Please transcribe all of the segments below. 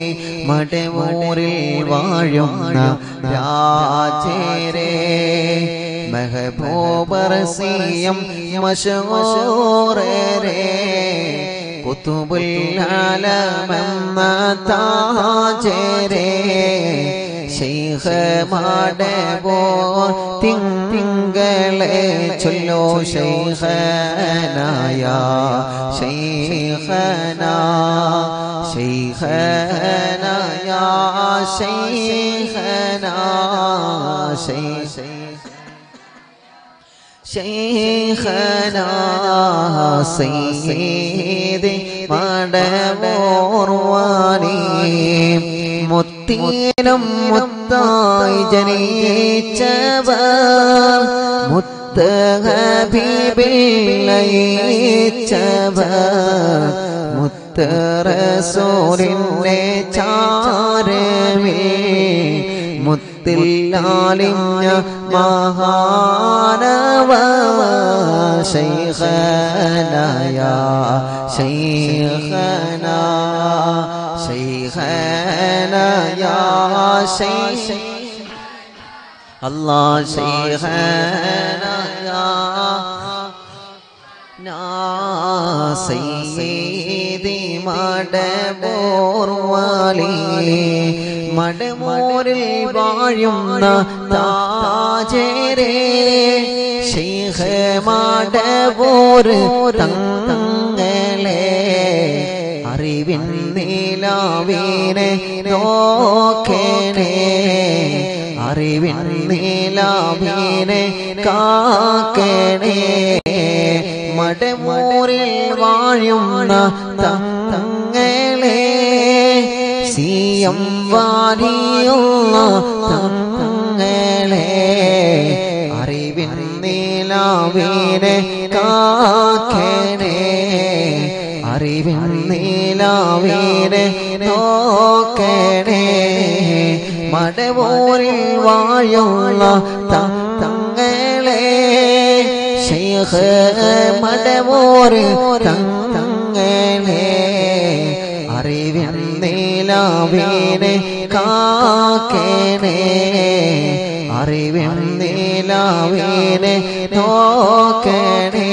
മടമൂരിൽ വാഴുന്ന രാജേരേ മെഹബൂബർസിയം മശൂറേ കുത്തുബുല്ലാലമെന്ന താജരേ Sheikha മാടബോ തിങ്കളെ ചൊല്ലോ ശൈഖനായ ശൈഖന ശൈഖനായ ശൈഖന Sheikha ശൈഖന സയ്യിദി മടമോർവാനി മുത്തീനം മുത്തായി ജനിച്ചവർ മുത്ത് ഹബീബിൽ ലയിച്ചവർ മുത്ത് റസൂലിനെ ചാരമേ മുത്തില്ലാലിഞ്ഞ മഹാനവ ശൈഖനായ ശൈഖന ശൈഖനായ ശൈഖ അല്ലാ ശൈഖനായ സയ്യിദി മടമോർവാലി മടമോരിൽ വാഴുന്ന താജരേ ശൈഖ് മടവോർ തങ്ങളെ അറിവിൻ നീലാവീനെ നോക്കണേ അറിവിൻ നീലാവീനെ കാക്കണേ മടമൂരിൽ വാഴുന്ന തങ്ങളെ സിയം വാരിയുള്ള തങ്ങളെ അറിവിൻ നീലാവീനെ കാക്കണേ അറിവിൻ നീലാവീനെ നോക്കണേ മടവൂരിൽ വാഴുള്ള തങ്ങളെ ശൈഖ് മടവൂർ തങ്ങളെ അറിവിൻ നീലാവീനെ കാക്കണേ അറിവിൻ നീലാവീനെ നോക്കണേ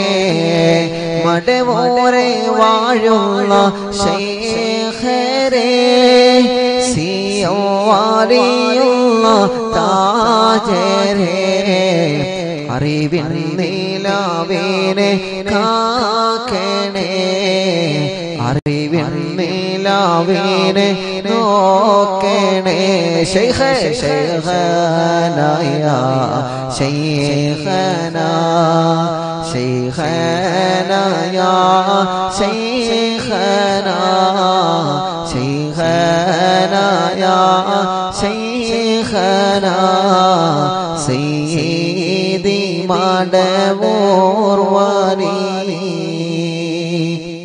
മടവോരെ വാഴുള്ള ശൈഖരേ സിയോവാലിയുള്ള താജരേ അറിവിൻ നീലാവീനെ കാക്കണേ അറിവിൻ നീലാവീനെ നോക്കണേ ശൈഖ ശൈഖനായ ശൈഖന ശൈഖനായ ശൈഖന ശൈഖനായ ശൈഖന സയ്യിദി മടവോർവാനി